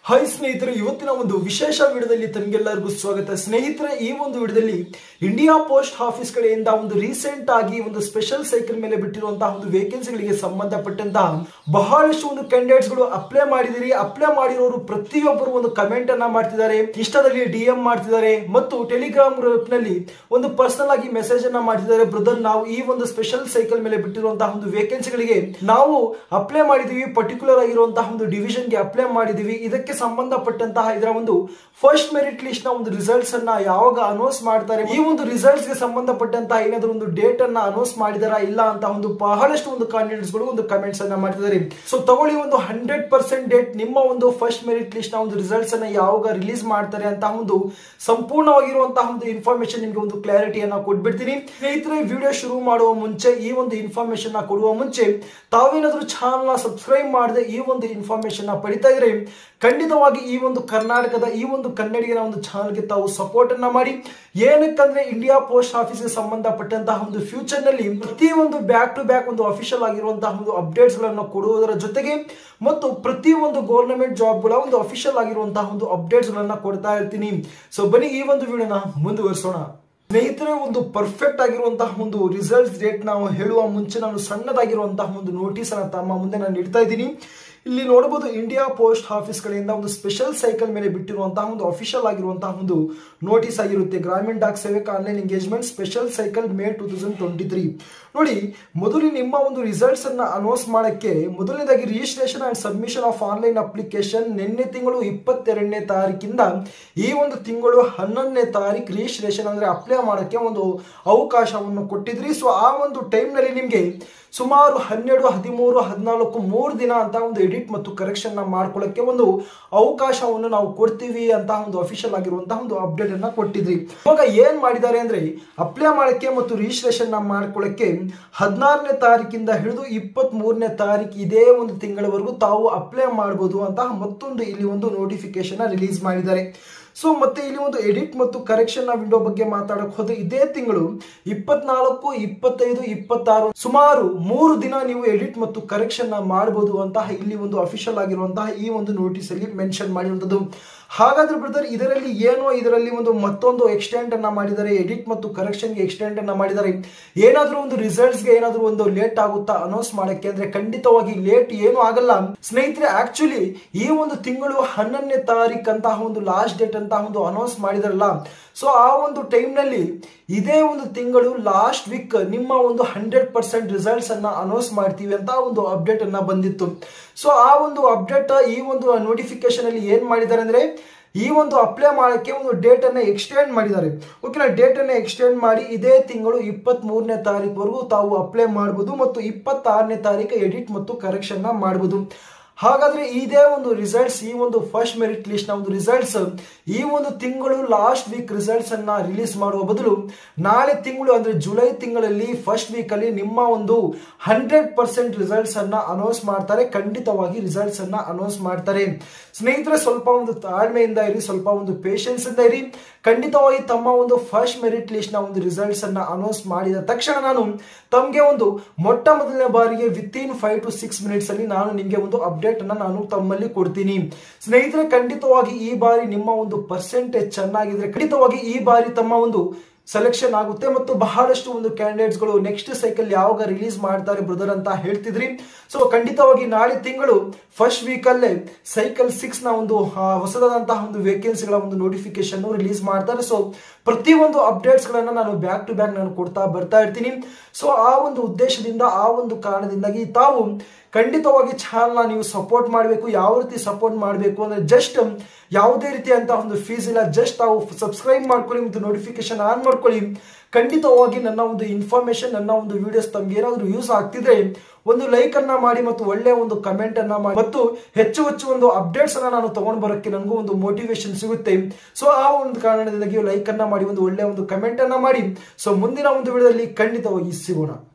hi ಸ್ನೇಹಿತರೆ ಇವತ್ತಿನ ಒಂದು ವಿಶೇಷ ವಿಡಿಯೋದಲ್ಲಿ ತಮಗೆಲ್ಲರಿಗೂ ಸ್ವಾಗತ ಸ್ನೇಹಿತರೆ ಈ ಒಂದು ವಿಡಿಯೋದಲ್ಲಿ ಇಂಡಿಯಾ ಪೋಸ್ಟ್ ಆಫೀಸ್ ಕಡೆಯಿಂದ ಒಂದು ರೀಸೆಂಟ್ ಆಗಿ ಒಂದು ಸ್ಪೆಷಲ್ ಸೈಕಲ್ ಮೇಲೆ ಬಿಟ್ಟಿರುವಂತಹ ಒಂದು ವೇಕೆನ್ಸಿಗಳಿಗೆ ಸಂಬಂಧಪಟ್ಟಂತಹ ಬಹಳಷ್ಟು ಒಂದು ಕ್ಯಾಂಡಿಡೇಟ್ಸ್ ಗಳು ಅಪ್ಲೈ ಮಾಡಿದಿರಿ ಅಪ್ಲೈ ಮಾಡಿರೋರು ಪ್ರತಿಯೊಬ್ಬರು ಒಂದು ಕಮೆಂಟ್ ಅನ್ನ ಮಾಡ್ತಿದ್ದಾರೆ ಇಷ್ಟದಲ್ಲಿ ಡಿ ಎಂ ಮಾಡ್ತಿದ್ದಾರೆ ಮತ್ತು ಟೆಲಿಗ್ರಾಮ್ ಗ್ರೂಪ್ ನಲ್ಲಿ ಒಂದು ಪರ್ಸನಲ್ ಆಗಿ ಮೆಸೇಜ್ ಅನ್ನ ಮಾಡ್ತಿದ್ದಾರೆ ಬ್ರದರ್ ನಾವು ಈ ಒಂದು ಸ್ಪೆಷಲ್ ಸೈಕಲ್ ಮೇಲೆ ಬಿಟ್ಟಿರುವಂತಹ ಒಂದು ವೇಕೆನ್ಸಿಗಳಿಗೆ ನಾವು ಅಪ್ಲೈ ಮಾಡಿದೀವಿ ಪರ್ಟಿಕ್ಯುಲರ್ ಆಗಿರುವಂತಹ ಒಂದು ಡಿವಿಷನ್ ಗೆ ಅಪ್ಲೈ ಮಾಡಿದೀವಿ ಇದಕ್ಕೆ ಸಂಬಂಧಪಟ್ಟಂತಹ ಇದರ ಒಂದು ಫಸ್ಟ್ ಮೆರಿಟ್ ಲಿಸ್ಟ್ ನ ಒಂದು ರಿಸಲ್ಟ್ಸ್ ಅನ್ನ ಯಾವಾಗ ಅನೌನ್ಸ್ ಮಾಡ್ತಾರೆ ಈ ಒಂದು ರಿಸಲ್ಟ್ಸ್ ಗೆ ಸಂಬಂಧಪಟ್ಟಂತಹ ಏನಾದ್ರು ಒಂದು ಡೇಟ್ ಅನ್ನ ಅನೌನ್ಸ್ ಮಾಡಿದಾರಾ ಇಲ್ಲ ಅಂತ ಒಂದು ಬಹಳಷ್ಟು ಒಂದು ಕ್ಯಾಂಡಿಡೇಟ್ಸ್ ಗಳು ಒಂದು ಕಮೆಂಟ್ಸ್ ಅನ್ನ ಮಾಡ್ತಿದ್ದಾರೆ ಸೊ ತಗೊಳ್ಳಿ ಒಂದು ಹಂಡ್ರೆಡ್ ಪರ್ಸೆಂಟ್ ಡೇಟ್ ನಿಮ್ಮ ಒಂದು ಫಸ್ಟ್ ಮೆರಿಟ್ ಲಿಸ್ಟ್ ನ ಒಂದು ರಿಸಲ್ಟ್ಸ್ ಅನ್ನ ಯಾವಾಗ ರಿಲೀಸ್ ಮಾಡ್ತಾರೆ ಅಂತ ಒಂದು ಸಂಪೂರ್ಣವಾಗಿರುವಂತಹ ಒಂದು ಇನ್ಫಾರ್ಮೇಶನ್ ನಿಮಗೆ ಒಂದು ಕ್ಲಾರಿಟಿಯನ್ನ ಕೊಟ್ಬಿಡ್ತೀನಿ ಸ್ನೇಹಿತರೆ ವಿಡಿಯೋ ಶುರು ಮಾಡುವ ಮುಂಚೆ ಈ ಒಂದು ಇನ್ಫಾರ್ಮೇಶನ್ ನ ಕೊಡುವ ಮುಂಚೆ ತಾವೇನಾದ್ರೂ ಚಾನಲ್ ನ ಸಬ್ಸ್ಕ್ರೈಬ್ ಮಾಡದೆ ಈ ಒಂದು ಇನ್ಫಾರ್ಮೇಶನ್ ನ ಪಡಿತಾ ಇದ್ರೆ ಖಂಡಿತವಾಗಿ ಈ ಒಂದು ಕರ್ನಾಟಕದ ಈ ಒಂದು ಕನ್ನಡಿಗರ ಒಂದು ಚಾನಲ್ಗೆ ತಾವು ಸಪೋರ್ಟ್ ಅನ್ನ ಮಾಡಿ ಏನಕ್ಕಂದ್ರೆ ಇಂಡಿಯಾ ಪೋಸ್ಟ್ ಆಫೀಸ್ಗೆ ಸಂಬಂಧಪಟ್ಟಂತಹ ಒಂದು ಫ್ಯೂಚರ್ ನಲ್ಲಿ ಪ್ರತಿ ಒಂದು ಬ್ಯಾಕ್ ಟು ಬ್ಯಾಕ್ ಒಂದು ಅಫಿಷಿಯಲ್ ಆಗಿರುವಂತಹ ಒಂದು ಅಪ್ಡೇಟ್ಸ್ ಗಳನ್ನು ಕೊಡುವುದರ ಜೊತೆಗೆ ಮತ್ತು ಪ್ರತಿ ಒಂದು ಗೌರ್ಮೆಂಟ್ ಜಾಬ್ಗಳ ಒಂದು ಅಫಿಷಿಯಲ್ ಆಗಿರುವಂತಹ ಒಂದು ಅಪ್ಡೇಟ್ಸ್ ಗಳನ್ನ ಕೊಡ್ತಾ ಇರ್ತೀನಿ ಸೊ ಬನ್ನಿ ಈ ಒಂದು ವಿಡಿಯೋನ ಮುಂದುವರಿಸೋಣ ಸ್ನೇಹಿತರೆ ಒಂದು ಪರ್ಫೆಕ್ಟ್ ಆಗಿರುವಂತಹ ಒಂದು ರಿಸಲ್ಟ್ಸ್ ಡೇಟ್ ನಾವು ಹೇಳುವ ಮುಂಚೆ ನಾನು ಸಣ್ಣದಾಗಿರುವಂತಹ ಒಂದು ನೋಟಿಸ್ ಅನ್ನ ತಮ್ಮ ಮುಂದೆ ನಾನು ಇಡ್ತಾ ಇದ್ದೀನಿ ಇಲ್ಲಿ ನೋಡಬಹುದು ಇಂಡಿಯಾ ಪೋಸ್ಟ್ ಆಫೀಸ್ ಕಡೆಯಿಂದ ಒಂದು ಸ್ಪೆಷಲ್ ಸೈಕಲ್ ಮೇಲೆ ಬಿಟ್ಟಿರುವಂತಹ ಒಂದು ಅಫಿಷಿಯಲ್ ಆಗಿರುವಂತಹ ಒಂದು ನೋಟಿಸ್ ಆಗಿರುತ್ತೆ Gramin Dak Sevak online engagement special cycle May two thousand twenty three ನೋಡಿ ಮೊದಲು ನಿಮ್ಮ ಒಂದು ರಿಸಲ್ಟ್ಸ್ ಅನ್ನ ಅನೌನ್ಸ್ ಮಾಡಕ್ಕೆ ಮೊದಲನೇದಾಗಿ registration and submission of online application ನಿನ್ನೆ ತಿಂಗಳು ಇಪ್ಪತ್ತೆರಡನೇ ತಾರೀಕಿಂದ ಈ ಒಂದು ತಿಂಗಳು ಹನ್ನೊಂದನೇ ತಾರೀಕು ರಿಜಿಸ್ಟ್ರೇಷನ್ ಅಂದ್ರೆ ಅಪ್ಲೈ ಮಾಡಕ್ಕೆ ಒಂದು ಅವಕಾಶವನ್ನು ಕೊಟ್ಟಿದ್ರಿ ಸೊ ಆ ಒಂದು ಟೈಮ್ನಲ್ಲಿ ನಿಮಗೆ ಸುಮಾರು ಹನ್ನೆರಡು ಹದಿಮೂರು ಹದಿನಾಲ್ಕು ಮೂರು ದಿನ ಅಂತ ಒಂದು ಎಡಿಟ್ ಮತ್ತು ಕರೆಕ್ಷನ್ ನ ಮಾಡ್ಕೊಳ್ಳಕ್ಕೆ ಒಂದು ಅವಕಾಶವನ್ನು ನಾವು ಕೊಡ್ತೀವಿ ಅಂತ ಒಂದು ಅಫಿಷಿಯಲ್ ಆಗಿರುವಂತಹ ಒಂದು ಅಪ್ಡೇಟ್ ಅನ್ನ ಕೊಟ್ಟಿದ್ರಿ ಇವಾಗ ಏನ್ ಮಾಡಿದ್ದಾರೆ ಅಂದ್ರೆ ಅಪ್ಲೈ ಮಾಡಕ್ಕೆ ಮತ್ತು ರಿಜಿಸ್ಟ್ರೇಷನ್ ನ ಮಾಡ್ಕೊಳ್ಳಕ್ಕೆ ಹದಿನಾರನೇ ತಾರೀಕಿಂದ ಹಿಡಿದು ಇಪ್ಪತ್ತ್ ಮೂರನೇ ತಾರೀಕು ಇದೇ ಒಂದು ತಿಂಗಳವರೆಗೂ ತಾವು ಅಪ್ಲೈ ಮಾಡಬಹುದು ಅಂತ ಮತ್ತೊಂದು ಇಲ್ಲಿ ಒಂದು ನೋಟಿಫಿಕೇಶನ್ ರಿಲೀಸ್ ಮಾಡಿದ್ದಾರೆ ಸೊ ಮತ್ತೆ ಇಲ್ಲಿ ಒಂದು ಎಡಿಟ್ ಮತ್ತು ಕರೆಕ್ಷನ್ ನ ವಿಂಡೋ ಬಗ್ಗೆ ಮಾತಾಡಕ್ ಹೋದ್ರೆ ಇದೇ ತಿಂಗಳು ಇಪ್ಪತ್ನಾಲ್ಕು ಇಪ್ಪತ್ತೈದು ಇಪ್ಪತ್ತಾರು ಸುಮಾರು ಮೂರು ದಿನ ನೀವು ಎಡಿಟ್ ಮತ್ತು ಕರೆಕ್ಷನ್ ನ ಮಾಡಬಹುದು ಅಂತ ಇಲ್ಲಿ ಒಂದು ಅಫಿಷಿಯಲ್ ಆಗಿರುವಂತಹ ಈ ಒಂದು ನೋಟಿಸ್ ಅಲ್ಲಿ ಮೆನ್ಷನ್ ಮಾಡಿರುವಂತದ್ದು ಹಾಗಾದ್ರೆ ಬ್ರದರ್ ಇದರಲ್ಲಿ ಏನೋ ಇದರಲ್ಲಿ ಒಂದು ಮತ್ತೊಂದು ಎಕ್ಸ್ಟೆಂಡ್ ಅನ್ನ ಮಾಡಿದ್ದಾರೆ ಎಡಿಟ್ ಮತ್ತು ಕರೆಕ್ಷನ್ ಗೆ ಎಕ್ಸ್ಟೆಂಡ್ ಅನ್ನ ಮಾಡಿದ್ದಾರೆ ಏನಾದ್ರೂ ಒಂದು ರಿಸಲ್ಟ್ಸ್ ಗೆ ಏನಾದ್ರೂ ಒಂದು ಲೇಟ್ ಆಗುತ್ತಾ ಅನೌನ್ಸ್ ಮಾಡಕ್ಕೆ ಅಂದ್ರೆ ಖಂಡಿತವಾಗಿ ಲೇಟ್ ಏನು ಆಗಲ್ಲ ಸ್ನೇಹಿತರೆ ಆಕ್ಚುಲಿ ಈ ಒಂದು ತಿಂಗಳು ಹನ್ನೊಂದನೇ ತಾರೀಕು ಅಂತಹ ಒಂದು ಲಾಸ್ಟ್ ಡೇಟ್ ಅಂತ ಒಂದು ಅನೌನ್ಸ್ ಮಾಡಿದಾರಲ್ಲ ಸೊ ಆ ಒಂದು ಟೈಮ್ ನಲ್ಲಿ ಇದೇ ಒಂದು ತಿಂಗಳು ಲಾಸ್ಟ್ ವೀಕ್ ನಿಮ್ಮ ಒಂದು ಹಂಡ್ರೆಡ್ ಪರ್ಸೆಂಟ್ ರಿಸಲ್ಟ್ಸ್ ಅನ್ನ ಅನೌನ್ಸ್ ಮಾಡ್ತೀವಿ ಅಂತ ಒಂದು ಅಪ್ಡೇಟ್ ಅನ್ನ ಬಂದಿತ್ತು ಸೊ ಆ ಒಂದು ಅಪ್ಡೇಟ್ ಈ ಒಂದು ನೋಟಿಫಿಕೇಶನ್ ಅಲ್ಲಿ ಏನ್ ಮಾಡಿದ್ದಾರೆ ಅಂದ್ರೆ ಈ ಒಂದು ಅಪ್ಲೈ ಮಾಡೋಕ್ಕೆ ಒಂದು ಡೇಟ್ ಅನ್ನ ಎಕ್ಸ್ಟೆಂಡ್ ಮಾಡಿದ್ದಾರೆ ಓಕೆನಾ ಡೇಟ್ ಅನ್ನ ಎಕ್ಸ್ಟೆಂಡ್ ಮಾಡಿ ಇದೇ ತಿಂಗಳು ಇಪ್ಪತ್ತ್ ಮೂರನೇ ತಾರೀಕುವರೆಗೂ ತಾವು ಅಪ್ಲೈ ಮಾಡಬಹುದು ಮತ್ತು ಇಪ್ಪತ್ತಾರನೇ ತಾರೀಕು ಎಡಿಟ್ ಮತ್ತು ಕರೆಕ್ಷನ್ ನ ಮಾಡಬಹುದು ಹಾಗಾದ್ರೆ ಇದೇ ಒಂದು ರಿಸಲ್ಟ್ಸ್ ಈ ಒಂದು ಫಸ್ಟ್ ಮೆರಿಟ್ ಲಿಸ್ಟ್ ನ ಒಂದು ರಿಸಲ್ಟ್ಸ್ ಈ ಒಂದು ತಿಂಗಳು ಲಾಸ್ಟ್ ವೀಕ್ ರಿಸಲ್ಟ್ಸ್ ಅನ್ನ ರಿಲೀಸ್ ಮಾಡುವ ಬದಲು ನಾಳೆ ತಿಂಗಳು ಅಂದ್ರೆ ಜುಲೈ ತಿಂಗಳಲ್ಲಿ ಫಸ್ಟ್ ವೀಕ್ ಅಲ್ಲಿ ನಿಮ್ಮ ಒಂದು ಹಂಡ್ರೆಡ್ ಪರ್ಸೆಂಟ್ ರಿಸಲ್ಟ್ಸ್ ಅನ್ನ ಅನೌನ್ಸ್ ಮಾಡ್ತಾರೆ ಖಂಡಿತವಾಗಿ ರಿಸಲ್ಟ್ಸ್ ಅನ್ನ ಅನೌನ್ಸ್ ಮಾಡ್ತಾರೆ ಸ್ನೇಹಿತರೆ ಸ್ವಲ್ಪ ಒಂದು ತಾಳ್ಮೆಯಿಂದ ಇರಿ ಸ್ವಲ್ಪ ಒಂದು ಪೇಷನ್ಸ್ ಇಂದ ಇರಿ ಖಂಡಿತವಾಗಿ ತಮ್ಮ ಒಂದು ಫಸ್ಟ್ ಮೆರಿಟ್ ಲಿಸ್ಟ್ ನ ಒಂದು ರಿಸಲ್ಟ್ಸ್ ಅನ್ನ ಅನೌನ್ಸ್ ಮಾಡಿದ ತಕ್ಷಣ ನಾನು ತಮಗೆ ಒಂದು ಮೊಟ್ಟ ಮೊದಲನೇ ಬಾರಿಗೆ within five to six minutes ಅಲ್ಲಿ ನಾನು ನಿಮಗೆ ಒಂದು ಅಪ್ಡೇಟ್ ಅನ್ನ ನಾನು ತಮ್ಮಲ್ಲಿ ಕೊಡ್ತೀನಿ ಸ್ನೇಹಿತರೆ ಖಂಡಿತವಾಗಿ ಈ ಬಾರಿ ನಿಮ್ಮ ಒಂದು ಪರ್ಸೆಂಟೇಜ್ ಚೆನ್ನಾಗಿದ್ರೆ ಖಂಡಿತವಾಗಿ ಈ ಬಾರಿ ತಮ್ಮ ಒಂದು ಸೆಲೆಕ್ಷನ್ ಆಗುತ್ತೆ ಮತ್ತು ಬಹಳಷ್ಟು ಒಂದು ಕ್ಯಾಂಡಿಡೇಟ್ಸ್ ಗಳು ನೆಕ್ಸ್ಟ್ ಸೈಕಲ್ ಯಾವಾಗ ರಿಲೀಸ್ ಮಾಡ್ತಾರೆ ಬ್ರದರ್ ಅಂತ ಹೇಳ್ತಿದ್ರಿ ಸೊ ಖಂಡಿತವಾಗಿ ನಾಳೆ ತಿಂಗಳು ಫಸ್ಟ್ ವೀಕ್ ಅಲ್ಲೇ ಸೈಕಲ್ ಸಿಕ್ಸ್ ನ ಒಂದು ಹೊಸದಾದಂತಹ ಒಂದು ವೇಕೆನ್ಸಿಗಳ ಒಂದು ನೋಟಿಫಿಕೇಶನ್ ರಿಲೀಸ್ ಮಾಡ್ತಾರೆ ಸೊ ಪ್ರತಿಯೊಂದು ಅಪ್ಡೇಟ್ಸ್ ಗಳನ್ನ ನಾನು ಬ್ಯಾಕ್ ಟು ಬ್ಯಾಕ್ ನಾನು ಕೊಡ್ತಾ ಬರ್ತಾ ಇರ್ತೀನಿ ಸೊ ಆ ಒಂದು ಉದ್ದೇಶದಿಂದ ಆ ಒಂದು ಕಾರಣದಿಂದಾಗಿ ತಾವು ಖಂಡಿತವಾಗಿ ಚಾನಲ್ನ ನೀವು ಸಪೋರ್ಟ್ ಮಾಡಬೇಕು ಯಾವ ರೀತಿ ಸಪೋರ್ಟ್ ಮಾಡಬೇಕು ಅಂದ್ರೆ ಜಸ್ಟ್ ಯಾವುದೇ ರೀತಿಯಂತಹ ಒಂದು ಫೀಸ್ ಇಲ್ಲ ಜಸ್ಟ್ ತಾವು ಸಬ್ಸ್ಕ್ರೈಬ್ ಮಾಡ್ಕೊಳ್ಳಿ ಮತ್ತು ನೋಟಿಫಿಕೇಶನ್ ಆನ್ ಮಾಡ್ಕೊಳ್ಳಿ ಖಂಡಿತವಾಗಿ ನನ್ನ ಒಂದು ಇನ್ಫಾರ್ಮೇಶನ್ ನನ್ನ ಒಂದು ವಿಡಿಯೋಸ್ ತಮ್ಗೆ ಏನಾದರೂ ಯೂಸ್ ಆಗ್ತಿದ್ರೆ ಒಂದು ಲೈಕ್ ಅನ್ನ ಮಾಡಿ ಮತ್ತು ಒಳ್ಳೆ ಒಂದು ಕಮೆಂಟ್ ಅನ್ನ ಮಾಡಿ ಮತ್ತು ಹೆಚ್ಚು ಹೆಚ್ಚು ಒಂದು ಅಪ್ಡೇಟ್ಸ್ ಅನ್ನ ನಾನು ತಗೊಂಡ್ ಬರೋಕ್ಕೆ ನನಗೂ ಒಂದು ಮೋಟಿವೇಶನ್ ಸಿಗುತ್ತೆ ಸೊ ಆ ಒಂದು ಕಾರಣದಿಂದಾಗಿ ಲೈಕ್ ಅನ್ನ ಮಾಡಿ ಒಂದು ಒಳ್ಳೆ ಒಂದು ಕಮೆಂಟ್ ಅನ್ನ ಮಾಡಿ ಸೊ ಮುಂದಿನ ಒಂದು ವಿಡಿಯೋದಲ್ಲಿ ಖಂಡಿತವಾಗಿ ಸಿಗೋಣ